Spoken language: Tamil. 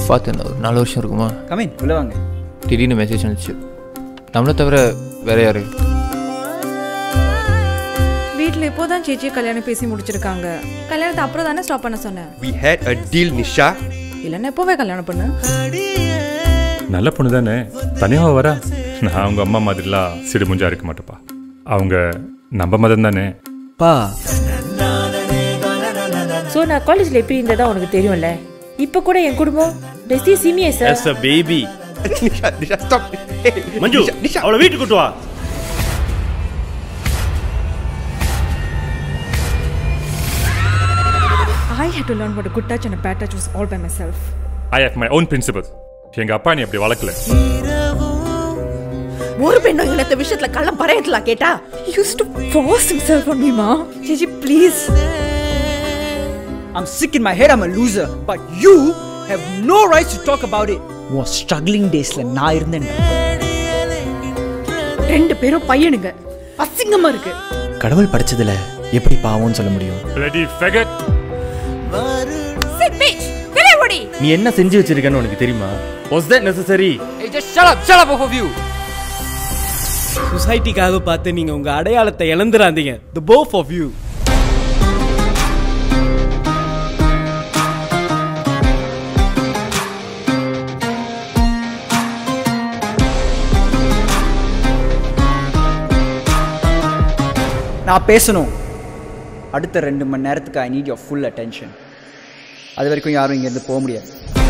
பார்த்து ஒரு நாலு வருஷம் இருக்குமா கமின் உள்ள வாங்க திடீர்னு மெசேஜ் வந்துச்சு நம்மளை தவிர வேற யாரு வீட்டில் இப்போதான் சேச்சி கல்யாணம் பேசி முடிச்சிருக்காங்க கல்யாணத்தை அப்புறம் தானே ஸ்டாப் பண்ண சொன்னேன் We had a deal, Nisha. இல்லைன்னா எப்போவே கல்யாணம் பண்ணு நல்ல பொண்ணு தானே தனியாக வரா நான் அவங்க அம்மா மாதிரிலாம் சிடு முஞ்சா இருக்க மாட்டேப்பா அவங்க நம்ம மதம் தானே பா ஸோ நான் காலேஜில் எப்படி இருந்ததா உனக்கு தெரியும்ல இப்போ கூட என் குடும்பம் பெஸ்டி சிமியே sir As a baby. Nisha, Nisha, stop. Hey, Manju Nisha, Nisha. அவளை வீட்டுக்கு கூட்டு வா I had to learn what a good touch and a bad touch was all by myself. I have my own principal எங்கள் அப்பா நீ அப்படி வளர்க்கல ஒரு பெண்ணும் இந்த விஷயத்துல கள்ளம் பறையட்டலாம் கேட்டா He used to force himself on me, Ma. Gigi, please. I'm sick in my head I'm a loser but you have no rights to talk about it உன் ஸ்ட்ரகிளிங் டேஸ்ல நான் இருந்தேன்டா ரெண்டு பேரும் பையனுங்க அசிங்கமா இருக்கு கடவுள் படைச்சதுல எப்படி பாவம்னு சொல்ல முடியும் ரெடி ஃபெகட் Sit bitch வெளியே ஓடி நீ என்ன செஞ்சு வச்சிருக்கன்னு உனக்கு தெரியுமா was that necessary Hey, just shut up, shut up, both of you. சொசைட்டிக்காக பார்த்து நீங்க உங்க அடையாளத்தை இழந்துடாதீங்க தி போத் ஆஃப் யூ நான் பேசணும் அடுத்த ரெண்டு மணி நேரத்துக்கு I need your full attention அது வரைக்கும் யாரும் இங்கேருந்து போக முடியாது